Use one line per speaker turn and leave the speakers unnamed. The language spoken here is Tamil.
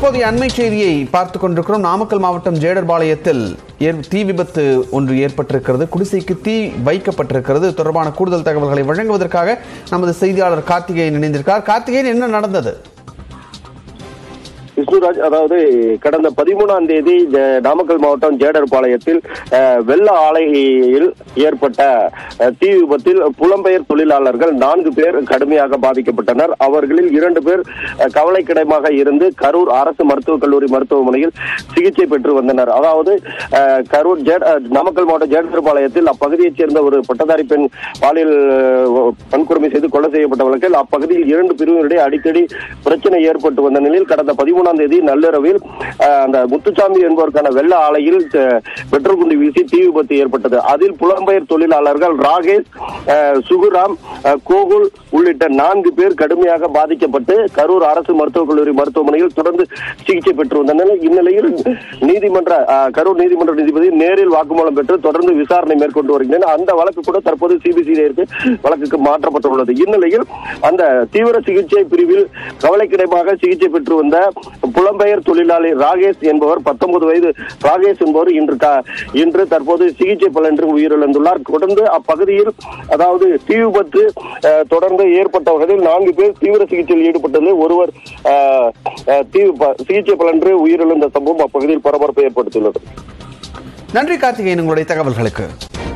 தற்போதைய அண்மை செய்தியை பார்த்துக் கொண்டிருக்கிறோம் நாமக்கல் மாவட்டம் ஜேடர்பாளையத்தில் ஏற்- தீ விபத்து ஒன்று ஏற்பட்டிருக்கிறது குடிசைக்கு தீ வைக்கப்பட்டிருக்கிறது இது தொடர்பான கூடுதல் தகவல்களை வழங்குவதற்காக நமது செய்தியாளர் கார்த்திகேயன் இணைந்திருக்கார் கார்த்திகேயன் என்ன நடந்தது
விஷ்ணுராஜ் அதாவது கடந்த பதிமூணாம் தேதி ஜ- நாமக்கல் மாவட்டம் ஜேடர்பாளையத்தில் அஹ், வெள்ள ஆலையில் ஏற்பட்ட அஹ், தீ விபத்தில் புலம்பெயர் தொழிலாளர்கள் நான்கு பேர் கடுமையாக பாதிக்கப்பட்டனர் அவர்களில் இரண்டு பேர் அஹ், கவலைக்கிடமாக இருந்து கரூர் அரசு மருத்துவக் கல்லூரி மருத்துவமனையில் சிகிச்சை பெற்று வந்தனர் அதாவது அஹ், கரூர் ஜேட- அஹ், நாமக்கல் மாவட்டம் ஜேடர்பாளையத்தில் அப்பகுதியைச் சேர்ந்த ஒரு பட்டதாரி பெண் பாலியல் அஹ், வன்கொடுமை செய்து கொலை செய்யப்பட்ட வழக்கில் அப்பகுதியில் இரண்டு பிரிவினரிடையே அடிக்கடி பிரச்சனை ஏற்பட்டு வந்த நிலையில் கடந்த பதிமூணாம் தேதி நள்ளிரவில் அஹ், அந்த முத்துசாமி என்பவருக்கான வெள்ள ஆலையில் அஹ், பெட்ரோல் குண்டு வீசி தீ விபத்து ஏற்பட்டது அதில் புலம்பெயர் தொழிலாளர்கள் ராகேஷ் அஹ், சுகுராம் அஹ், கோகுல் உள்ளிட்ட நான்கு பேர் கடுமையாக பாதிக்கப்பட்டு கரூர் அரசு மருத்துவக் கல்லூரி மருத்துவமனையில் தொடர்ந்து சிகிச்சை பெற்று வந்தனர் இந்நிலையில் நீதிமன்ற அஹ், கரூர் நீதிமன்ற நீதிபதி நேரில் வாக்குமூலம் பெற்று தொடர்ந்து விசாரணை மேற்கொண்டு வருகின்றனர் அந்த வழக்கு கூட தற்போது சிபிசிஐடிக்கு வழக்குக்கு மாற்றப்பட்டுள்ளது இந்நிலையில் அந்த தீவிர சிகிச்சை பிரிவில் கவலைக்கிடமாக சிகிச்சை பெற்று வந்த புலம்பெயர் தொழிலாளி ராகேஷ் என்பவர் பத்தொன்பது வயது ராகேஷ் என்பவர் இன்று கா- இன்று தற்போது சிகிச்சை பலன்று உயிரிழந்துள்ளார் தொடர்ந்து அப்பகுதியில் அதாவது தீ விபத்து அஹ், தொடர்ந்து ஏற்பட்ட வகையில் நான்கு பேர் தீவிர சிகிச்சையில் ஈடுபட்டது ஒருவர் அஹ், அஹ், தீ ப- சிகிச்சை பலன்று உயிரிழந்த சம்பவம் அப்பகுதியில் பரபரப்பை ஏற்படுத்தியுள்ளது
நன்றி கார்த்திகேயன் உங்களுடைய தகவல்களுக்கு